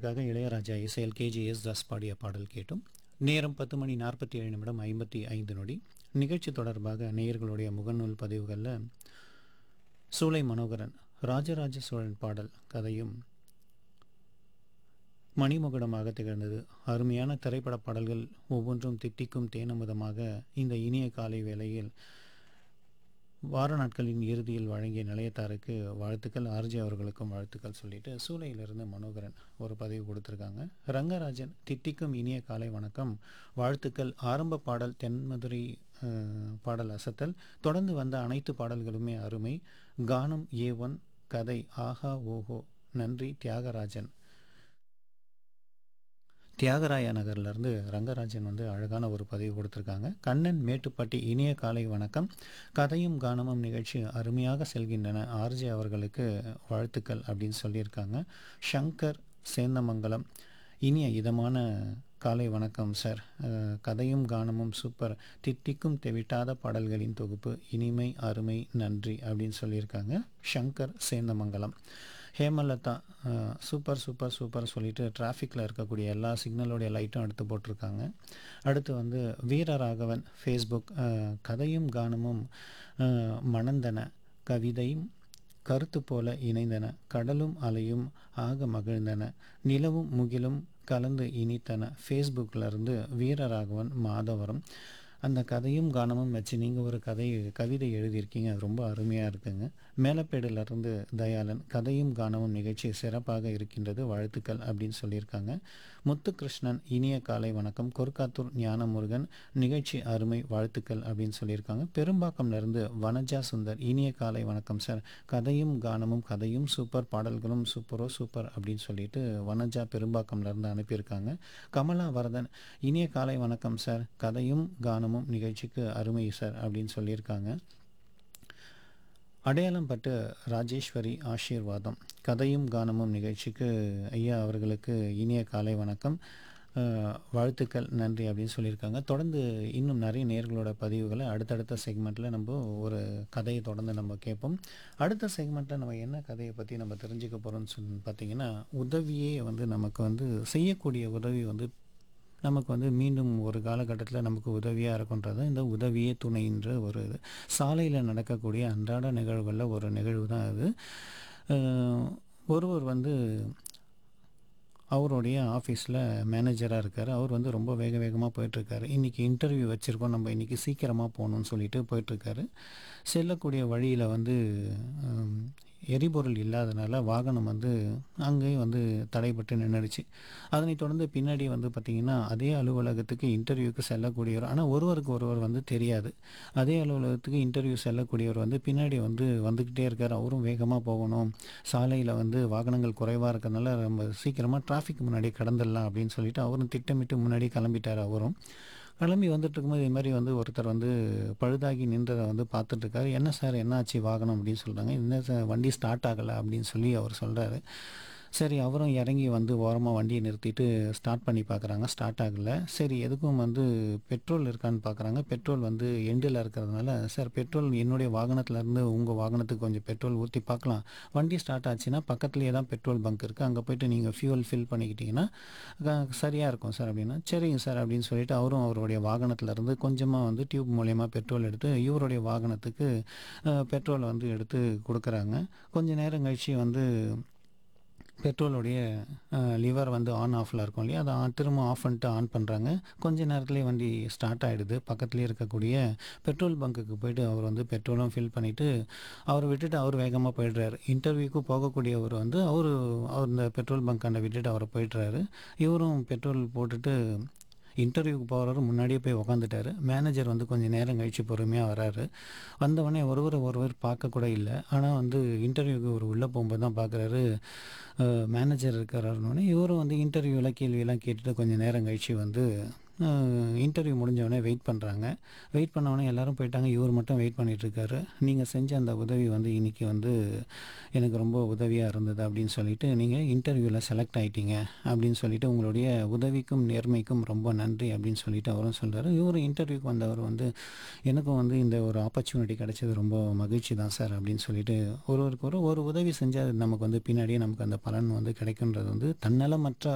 திரைப்படத்திற்காக இளையராஜா இசையில் கேஜிஎஸ் தாஸ் பாடிய பாடல் கேட்டும் நேரம் பத்து மணி நாற்பத்தி ஏழு நிமிடம் ஐம்பத்தி ஐந்து நொடி நிகழ்ச்சி தொடர்பாக நேயர்களுடைய முகநூல் பதிவுகளில் சூளை மனோகரன் ராஜராஜ சோழன் பாடல் கதையும் மணிமகுடமாக திகழ்ந்தது அருமையான திரைப்பட பாடல்கள் ஒவ்வொன்றும் திட்டிக்கும் தேனமுதமாக இந்த இனிய காலை வேளையில் வார நாட்களின் இறுதியில் வழங்கிய நிலையத்தாருக்கு வாழ்த்துக்கள் ஆர்ஜி அவர்களுக்கும் வாழ்த்துக்கள் சொல்லிட்டு சூளையிலிருந்து மனோகரன் ஒரு பதிவு கொடுத்துருக்காங்க ரங்கராஜன் திட்டிக்கும் இனிய காலை வணக்கம் வாழ்த்துக்கள் ஆரம்ப பாடல் தென்மதுரை அஹ், பாடல் அசத்தல் தொடர்ந்து வந்த அனைத்து பாடல்களுமே அருமை கானம் ஏ ஒன் கதை ஆஹா ஓஹோ நன்றி தியாகராஜன் தியாகராய நகர்லேருந்து ரங்கராஜன் வந்து அழகான ஒரு பதிவு கொடுத்துருக்காங்க கண்ணன் மேட்டுப்பட்டி இனிய காலை வணக்கம் கதையும் கானமும் நிகழ்ச்சி அருமையாக செல்கின்றன ஆர்ஜே அவர்களுக்கு வாழ்த்துக்கள் அப்படின்னு சொல்லியிருக்காங்க ஷங்கர் சேந்தமங்கலம் இனிய இதமான காலை வணக்கம் சார் அஹ், கதையும் கானமும் சூப்பர் தித்திக்கும் தெவிட்டாத பாடல்களின் தொகுப்பு இனிமை அருமை நன்றி அப்படின்னு சொல்லியிருக்காங்க ஷங்கர் சேந்தமங்கலம் ஹேமலதா அஹ், சூப்பர் சூப்பர் சூப்பர் சொல்லிட்டு டிராஃபிக்கில் இருக்கக்கூடிய எல்லா சிக்னலோடைய லைட்டும் எடுத்து போட்டிருக்காங்க அடுத்து வந்து வீரராகவன் ஃபேஸ்புக் அஹ், கதையும் கானமும் அஹ், மணந்தன கவிதையும் கருத்து போல இணைந்தன கடலும் அலையும் ஆக மகிழ்ந்தன நிலவும் முகிலும் கலந்து இனித்தன ஃபேஸ்புக்கில் இருந்து வீரராகவன் மாதவரம் அந்த கதையும் கானமும் வச்சு நீங்கள் ஒரு கதை கவிதை எழுதியிருக்கீங்க அது ரொம்ப அருமையாக இருக்குங்க மேலப்பேடிலிருந்து தயாளன் கதையும் கானமும் நிகழ்ச்சி சிறப்பாக இருக்கின்றது வாழ்த்துக்கள் அப்படின்னு சொல்லியிருக்காங்க முத்துகிருஷ்ணன் இனிய காலை வணக்கம் கொர்க்காத்தூர் ஞானமுருகன் நிகழ்ச்சி அருமை வாழ்த்துக்கள் அப்படின்னு சொல்லியிருக்காங்க பெரும்பாக்கம்லேருந்து வனஜா சுந்தர் இனிய காலை வணக்கம் சார் கதையும் கானமும் கதையும் சூப்பர் பாடல்களும் சூப்பரோ சூப்பர் அப்படின்னு சொல்லிட்டு வனஜா பெரும்பாக்கம்லேருந்து அனுப்பியிருக்காங்க கமலா வரதன் இனிய காலை வணக்கம் சார் கதையும் கானமும் நிகழ்ச்சிக்கு அருமை சார் அப்படின்னு சொல்லியிருக்காங்க அடையாளம் பட்டு ராஜேஸ்வரி ஆசீர்வாதம் கதையும் கானமும் நிகழ்ச்சிக்கு ஐயா அவர்களுக்கு இனிய காலை வணக்கம் அஹ், வாழ்த்துக்கள் நன்றி அப்படின்னு சொல்லியிருக்காங்க தொடர்ந்து இன்னும் நிறைய நேர்களோட பதிவுகளை அடுத்தடுத்த செக்மெண்ட்டில் நம்ம ஒரு கதையை தொடர்ந்து நம்ம கேட்போம் அடுத்த செக்மெண்ட்டில் நம்ம என்ன கதையை பற்றி நம்ம தெரிஞ்சுக்க போகிறோம்னு சொல்லி பார்த்தீங்கன்னா உதவியே வந்து நமக்கு வந்து செய்யக்கூடிய உதவி வந்து நமக்கு வந்து மீண்டும் ஒரு காலகட்டத்தில் நமக்கு உதவியாக இருக்குன்றது இந்த உதவியே துணைன்ற ஒரு இது சாலையில் நடக்கக்கூடிய அன்றாட நிகழ்வுகளில் ஒரு நிகழ்வு தான் அது அஹ் ஒருவர் வந்து அவருடைய ஆஃபீஸில் மேனேஜராக இருக்கார் அவர் வந்து ரொம்ப வேக வேகமாக போயிட்டுருக்காரு இன்றைக்கி இன்டர்வியூ வச்சுருக்கோம் நம்ம இன்றைக்கி சீக்கிரமாக போகணும்னு சொல்லிட்டு போயிட்டுருக்காரு செல்லக்கூடிய வழியில் வந்து ஹம், எரிபொருள் இல்லாதனால வாகனம் வந்து அங்கேயும் வந்து தடைப்பட்டு நின்றுடுச்சு அதனைத் தொடர்ந்து பின்னாடி வந்து பார்த்திங்கன்னா அதே அலுவலகத்துக்கு இன்டர்வியூக்கு செல்லக்கூடியவர் ஆனால் ஒருவருக்கு ஒருவர் வந்து தெரியாது அதே அலுவலகத்துக்கு இன்டர்வியூ செல்லக்கூடியவர் வந்து பின்னாடி வந்து வந்துக்கிட்டே இருக்கார் அவரும் வேகமாக போகணும் சாலையில் வந்து வாகனங்கள் குறைவாக இருக்கிறதுனால நம்ம சீக்கிரமாக டிராஃபிக் முன்னாடி கடந்துடலாம் அப்படின்னு சொல்லிட்டு அவரும் திட்டமிட்டு முன்னாடி கிளம்பிட்டார் அவரும் கிளம்பி வந்துட்டு இருக்கும்போது இது மாதிரி வந்து ஒருத்தர் வந்து பழுதாகி நின்றதை வந்து பார்த்துட்டு இருக்காரு என்ன சார் என்ன ஆச்சு வாகனம் அப்படின்னு சொல்கிறாங்க என்ன சார் வண்டி ஸ்டார்ட் ஆகலை அப்படின்னு சொல்லி அவர் சொல்கிறாரு சரி அவரும் இறங்கி வந்து ஓரமாக வண்டியை நிறுத்திட்டு ஸ்டார்ட் பண்ணி பார்க்குறாங்க ஸ்டார்ட் ஆகலை சரி எதுக்கும் வந்து பெட்ரோல் இருக்கான்னு பார்க்குறாங்க பெட்ரோல் வந்து எண்டில் இருக்கிறதுனால சார் பெட்ரோல் என்னுடைய வாகனத்துலேருந்து உங்கள் வாகனத்துக்கு கொஞ்சம் பெட்ரோல் ஊற்றி பார்க்கலாம் வண்டி ஸ்டார்ட் ஆச்சுன்னா பக்கத்துலேயே தான் பெட்ரோல் பங்க் இருக்குது அங்கே போயிட்டு நீங்கள் ஃபியூல் ஃபில் பண்ணிக்கிட்டிங்கன்னா சரியாக இருக்கும் சார் அப்படின்னா சரிங்க சார் அப்படின்னு சொல்லிட்டு அவரும் அவருடைய வாகனத்துலேருந்து கொஞ்சமாக வந்து டியூப் மூலயமா பெட்ரோல் எடுத்து இவருடைய வாகனத்துக்கு பெட்ரோல் வந்து எடுத்து கொடுக்குறாங்க கொஞ்ச நேரம் கழிச்சு வந்து பெட்ரோலுடைய லிவர் வந்து ஆன் ஆஃபில் இருக்கும் இல்லையா அதை ஆன் திரும்ப ஆஃப் பண்ணிட்டு ஆன் பண்ணுறாங்க கொஞ்ச நேரத்துலேயே வண்டி ஸ்டார்ட் ஆகிடுது பக்கத்துலேயே இருக்கக்கூடிய பெட்ரோல் பங்க்குக்கு போயிட்டு அவர் வந்து பெட்ரோலும் ஃபில் பண்ணிவிட்டு அவரை விட்டுட்டு அவர் வேகமாக போயிடுறாரு இன்டர்வியூக்கு போகக்கூடியவர் வந்து அவர் அவர் இந்த பெட்ரோல் பங்காண்ட விட்டுட்டு அவரை போயிடுறாரு இவரும் பெட்ரோல் போட்டுட்டு இன்டர்வியூக்கு போகிறவர் முன்னாடியே போய் உக்காந்துட்டாரு மேனேஜர் வந்து கொஞ்சம் நேரம் கழித்து பொறுமையாக வராரு வந்தவொடனே ஒருவர் ஒருவர் பார்க்க கூட இல்லை ஆனால் வந்து இன்டர்வியூக்கு ஒரு உள்ளே போகும்போது தான் பார்க்குறாரு மேனேஜர் இருக்கிறாருனோடனே இவரும் வந்து இன்டர்வியூவில் கேள்வியெல்லாம் கேட்டுட்டு கொஞ்சம் நேரம் கழித்து வந்து இன்டர்வியூ முடிஞ்சவொடனே வெயிட் பண்ணுறாங்க வெயிட் பண்ணவொடனே எல்லாரும் போயிட்டாங்க இவர் மட்டும் வெயிட் பண்ணிட்டு இருக்காரு நீங்கள் செஞ்ச அந்த உதவி வந்து இன்றைக்கி வந்து எனக்கு ரொம்ப உதவியாக இருந்தது அப்படின்னு சொல்லிட்டு நீங்கள் இன்டர்வியூவில் செலக்ட் ஆகிட்டீங்க அப்படின்னு சொல்லிட்டு உங்களுடைய உதவிக்கும் நேர்மைக்கும் ரொம்ப நன்றி அப்படின்னு சொல்லிட்டு அவரும் சொல்கிறாரு இவரும் இன்டர்வியூக்கு வந்தவர் வந்து எனக்கும் வந்து இந்த ஒரு ஆப்பர்ச்சுனிட்டி கிடைச்சது ரொம்ப மகிழ்ச்சி தான் சார் அப்படின்னு சொல்லிட்டு ஒருவருக்கு ஒரு ஒரு உதவி செஞ்சால் நமக்கு வந்து பின்னாடியே நமக்கு அந்த பலன் வந்து கிடைக்குன்றது வந்து தன்னலமற்ற